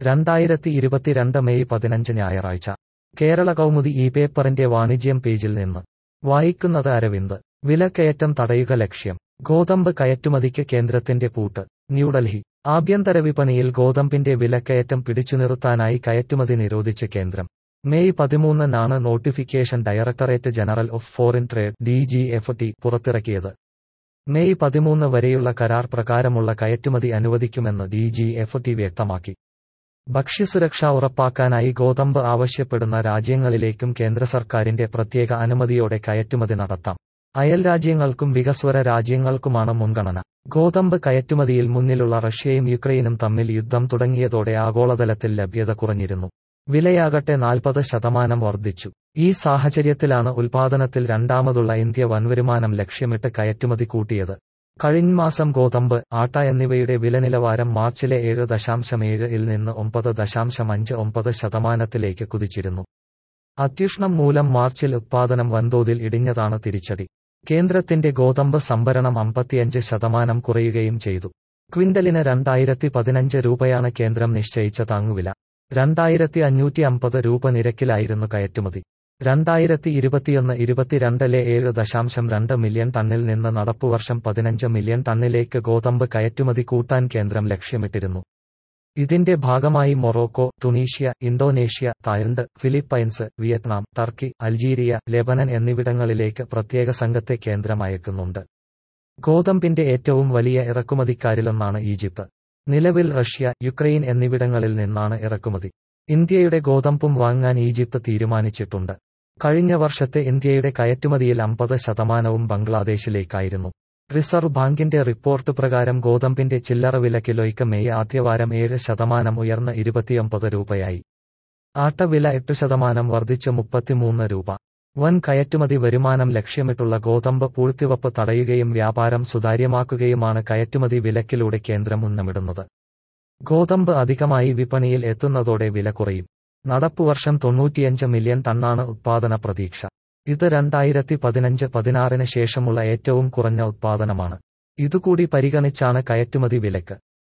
രണ്ടായിരത്തി ഇരുപത്തിരണ്ട് മെയ് പതിനഞ്ച് ഞായറാഴ്ച കേരള കൗമുദി ഈ പേപ്പറിന്റെ വാണിജ്യം പേജിൽ നിന്ന് വായിക്കുന്നത് അരവിന്ദ് വിലക്കയറ്റം തടയുക ലക്ഷ്യം ഗോതമ്പ് കയറ്റുമതിക്ക് കേന്ദ്രത്തിന്റെ പൂട്ട് ന്യൂഡൽഹി ആഭ്യന്തര വിപണിയിൽ ഗോതമ്പിന്റെ വിലക്കയറ്റം പിടിച്ചുനിർത്താനായി കയറ്റുമതി നിരോധിച്ച് കേന്ദ്രം മെയ് പതിമൂന്നിനാണ് notification Directorate General of Foreign Trade D G F T പുറത്തിറക്കിയത് മെയ് പതിമൂന്ന് വരെയുള്ള കരാർ പ്രകാരമുള്ള കയറ്റുമതി അനുവദിക്കുമെന്ന് ഡി ജി എഫ് ടി വ്യക്തമാക്കി ഭക്ഷ്യസുരക്ഷ ഉറപ്പാക്കാനായി ഗോതമ്പ് ആവശ്യപ്പെടുന്ന രാജ്യങ്ങളിലേക്കും കേന്ദ്ര സർക്കാരിന്റെ പ്രത്യേക അനുമതിയോടെ കയറ്റുമതി നടത്താം അയൽ രാജ്യങ്ങൾക്കും വികസ്വര രാജ്യങ്ങൾക്കുമാണ് മുൻഗണന ഗോതമ്പ് കയറ്റുമതിയിൽ മുന്നിലുള്ള റഷ്യയും യുക്രൈനും തമ്മിൽ യുദ്ധം തുടങ്ങിയതോടെ ആഗോളതലത്തിൽ ലഭ്യത കുറഞ്ഞിരുന്നു വിലയാകട്ടെ നാൽപ്പത് ശതമാനം വർദ്ധിച്ചു ഈ സാഹചര്യത്തിലാണ് ഉൽപാദനത്തിൽ രണ്ടാമതുള്ള ഇന്ത്യ വൻവരുമാനം ലക്ഷ്യമിട്ട് കയറ്റുമതി കൂട്ടിയത് കഴിഞ്ഞ മാസം ഗോതമ്പ് ആട്ട എന്നിവയുടെ വില നിലവാരം മാർച്ചിലെ ഏഴ് ദശാംശം ഏഴ് ഇൽ നിന്ന് ഒമ്പത് ദശാംശം അഞ്ച് ഒമ്പത് ശതമാനത്തിലേക്ക് കുതിച്ചിരുന്നു അത്യുഷ്ണം മൂലം മാർച്ചിൽ ഉത്പാദനം വൻതോതിൽ ഇടിഞ്ഞതാണ് തിരിച്ചടി കേന്ദ്രത്തിന്റെ ഗോതമ്പ് സംഭരണം അമ്പത്തിയഞ്ച് ശതമാനം കുറയുകയും ചെയ്തു ക്വിന്റലിന് രണ്ടായിരത്തി പതിനഞ്ച് രൂപയാണ് കേന്ദ്രം നിശ്ചയിച്ച താങ്ങുവില രണ്ടായിരത്തി അഞ്ഞൂറ്റി അമ്പത് രൂപ നിരക്കിലായിരുന്നു കയറ്റുമതി രണ്ടായിരത്തി ഇരുപത്തിയൊന്ന് ഇരുപത്തിരണ്ടിലെ ഏഴ് ദശാംശം രണ്ട് മില്യൺ ടണ്ണിൽ നിന്ന് നടപ്പുവർഷം പതിനഞ്ച് മില്യൺ ടണ്ണിലേക്ക് ഗോതമ്പ് കയറ്റുമതി കൂട്ടാൻ കേന്ദ്രം ലക്ഷ്യമിട്ടിരുന്നു ഇതിന്റെ ഭാഗമായി Morocco Tunisia Indonesia Thailand Philippines Vietnam Turkey Algeria Lebanon എന്നിവിടങ്ങളിലേക്ക് പ്രത്യേക സംഘത്തെ കേന്ദ്രം അയക്കുന്നുണ്ട് ഗോതമ്പിന്റെ ഏറ്റവും വലിയ ഇറക്കുമതിക്കാരിലൊന്നാണ് ഈജിപ്ത് നിലവിൽ റഷ്യ യുക്രൈൻ എന്നിവിടങ്ങളിൽ നിന്നാണ് ഇറക്കുമതി ഇന്ത്യയുടെ ഗോതമ്പും വാങ്ങാൻ ഈജിപ്ത് തീരുമാനിച്ചിട്ടുണ്ട് കഴിഞ്ഞ വർഷത്തെ ഇന്ത്യയുടെ കയറ്റുമതിയിൽ അമ്പത് ശതമാനവും ബംഗ്ലാദേശിലേക്കായിരുന്നു റിസർവ് ബാങ്കിന്റെ റിപ്പോർട്ട് പ്രകാരം ഗോതമ്പിന്റെ ചില്ലറ വില കിലോയ്ക്ക് മെയ് ആദ്യവാരം ഏഴ് ശതമാനം ഉയർന്ന് ഇരുപത്തിയൊമ്പത് രൂപയായി ആട്ടവില എട്ട് ശതമാനം വർദ്ധിച്ച് മുപ്പത്തിമൂന്ന് രൂപ വൻ കയറ്റുമതി വരുമാനം ലക്ഷ്യമിട്ടുള്ള ഗോതമ്പ് പൂഴ്ത്തിവപ്പ് തടയുകയും വ്യാപാരം സുതാര്യമാക്കുകയുമാണ് കയറ്റുമതി വിലക്കിലൂടെ കേന്ദ്രം ഉന്നമിടുന്നത് ഗോതമ്പ് അധികമായി വിപണിയിൽ എത്തുന്നതോടെ വില കുറയും നടപ്പുവർഷം തൊണ്ണൂറ്റിയഞ്ച് മില്യൺ ടണ്ണാണ് ഉത്പാദന പ്രതീക്ഷ ഇത് രണ്ടായിരത്തി പതിനഞ്ച് പതിനാറിന് ശേഷമുള്ള ഏറ്റവും കുറഞ്ഞ ഉത്പാദനമാണ് ഇതുകൂടി പരിഗണിച്ചാണ് കയറ്റുമതി വിലക്ക്